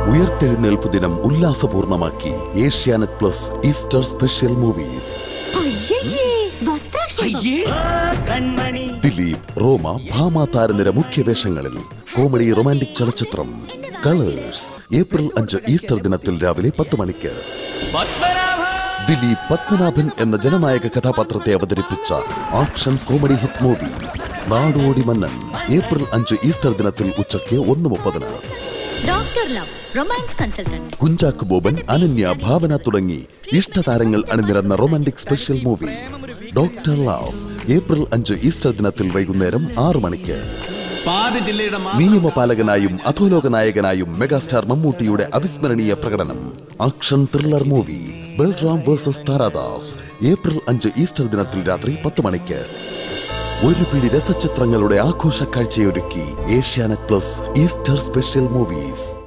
ഉയർത്തെഴുന്നേൽപ്പ് ദിനം ഉല്ലാസപൂർണമാക്കി Asianet plus Easter special movies അയ്യയ്യേ വസ്ത്രാക്ഷേപം ദിലീപ് റോമ ഭാമ താരനിര മുഖ്യ വേഷങ്ങളിൽ കോമഡി റൊമാന്റിക് ചലച്ചിത്രം കളേഴ്സ് ഏപ്രിൽ അഞ്ച് ഈസ്റ്റർ ദിനത്തിൽ രാവിലെ പത്ത് മണിക്ക് ദിലീപ് പത്മനാഭൻ എന്ന ജനനായക കഥാപാത്രത്തെ അവതരിപ്പിച്ച ആക്ഷൻ കോമഡി ഹിറ്റ് മൂവി നാടോടി മന്നൻ ഏപ്രിൽ അഞ്ച് ഈസ്റ്റർ ദിനത്തിൽ ഉച്ചയ്ക്ക് ഒന്ന് മുപ്പതിന് doctor love romance consultant Kunchacko Boban Ananya Bhavana തുടങ്ങി ഇഷ്ടതാരങ്ങൾ അണിനിരന്ന romantic special movie doctor love April അഞ്ച് ഈസ്റ്റർ ദിനത്തിൽ വൈകുന്നേരം ആറു മണിക്ക് പാതി ജില്ലയുടെ മാ- നിയമപാലകനായും അധോലോക നായകനായും മെഗാസ്റ്റാർ മമ്മൂട്ടിയുടെ അവിസ്മരണീയ പ്രകടനം action thriller movie Balram versus Tharadas April അഞ്ച് ഈസ്റ്റർ ദിനത്തിൽ രാത്രി പത്ത് മണിക്ക് ഒരു പിടി രസചിത്രങ്ങളുടെ ആഘോഷ കാഴ്ചയൊരുക്കി Asianet plus Easter special movies